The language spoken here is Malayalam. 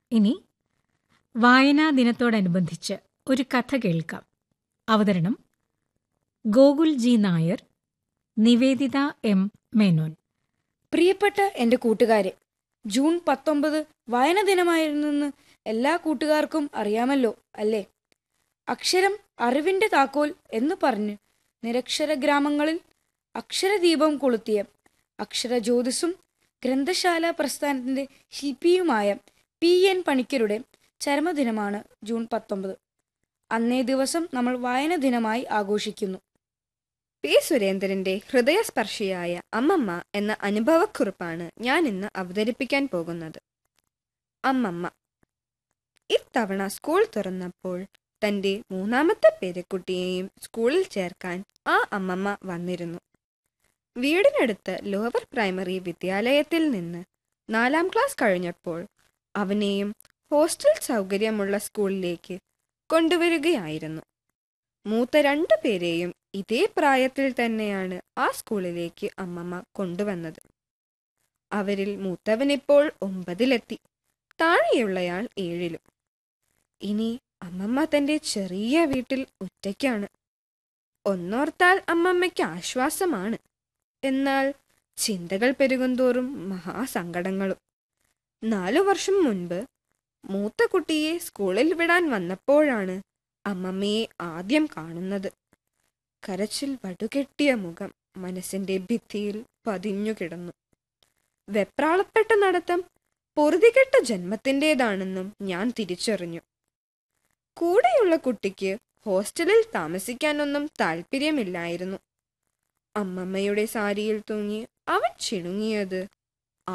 ഇനി വായനാ ദിനത്തോടനുബന്ധിച്ച് ഒരു കഥ കേൾക്കാം അവതരണം ഗോകുൽ ജി നായർ നിവേദിത എം മേനോൻ പ്രിയപ്പെട്ട എൻ്റെ കൂട്ടുകാരെ ജൂൺ പത്തൊമ്പത് വായന ദിനമായിരുന്നെന്ന് എല്ലാ കൂട്ടുകാർക്കും അറിയാമല്ലോ അല്ലേ അക്ഷരം അറിവിൻ്റെ താക്കോൽ എന്ന് പറഞ്ഞ് നിരക്ഷര ഗ്രാമങ്ങളിൽ അക്ഷരദീപം കൊളുത്തിയ അക്ഷരജ്യോതിസും ഗ്രന്ഥശാല പ്രസ്ഥാനത്തിൻ്റെ ശില്പിയുമായ പി എൻ പണിക്കരുടെ ചരമദിനമാണ് ജൂൺ പത്തൊമ്പത് അന്നേ ദിവസം നമ്മൾ വായന ദിനമായി ആഘോഷിക്കുന്നു പി സുരേന്ദ്രന്റെ ഹൃദയസ്പർശിയായ അമ്മമ്മ എന്ന അനുഭവക്കുറിപ്പാണ് ഞാൻ ഇന്ന് അവതരിപ്പിക്കാൻ പോകുന്നത് അമ്മമ്മ ഇത്തവണ സ്കൂൾ തുറന്നപ്പോൾ തന്റെ മൂന്നാമത്തെ പേരക്കുട്ടിയെയും സ്കൂളിൽ ചേർക്കാൻ ആ അമ്മമ്മ വന്നിരുന്നു വീടിനടുത്ത് ലോവർ പ്രൈമറി വിദ്യാലയത്തിൽ നിന്ന് നാലാം ക്ലാസ് കഴിഞ്ഞപ്പോൾ അവനെയും ഹോസ്റ്റൽ സൗകര്യമുള്ള സ്കൂളിലേക്ക് കൊണ്ടുവരികയായിരുന്നു മൂത്ത രണ്ടു പേരെയും ഇതേ പ്രായത്തിൽ തന്നെയാണ് ആ സ്കൂളിലേക്ക് അമ്മമ്മ കൊണ്ടുവന്നത് അവരിൽ മൂത്തവനിപ്പോൾ ഒമ്പതിലെത്തി താഴെയുള്ളയാൾ ഏഴിലും ഇനി അമ്മമ്മ തന്റെ ചെറിയ വീട്ടിൽ ഒറ്റയ്ക്കാണ് ഒന്നോർത്താൽ അമ്മമ്മയ്ക്ക് ആശ്വാസമാണ് എന്നാൽ ചിന്തകൾ പെരുകുന്തോറും മഹാസങ്കടങ്ങളും നാലു വർഷം മുൻപ് മൂത്ത കുട്ടിയെ സ്കൂളിൽ വിടാൻ വന്നപ്പോഴാണ് അമ്മമ്മയെ ആദ്യം കാണുന്നത് കരച്ചിൽ വടുകെട്ടിയ മുഖം മനസ്സിന്റെ ഭിത്തിയിൽ പതിഞ്ഞു കിടന്നു വെപ്രാളപ്പെട്ട നടത്തം പൊറുതികെട്ട ജന്മത്തിൻ്റെതാണെന്നും ഞാൻ തിരിച്ചറിഞ്ഞു കൂടെയുള്ള കുട്ടിക്ക് ഹോസ്റ്റലിൽ താമസിക്കാനൊന്നും താല്പര്യമില്ലായിരുന്നു അമ്മമ്മയുടെ സാരിയിൽ തൂങ്ങി അവൻ ചിണുങ്ങിയത്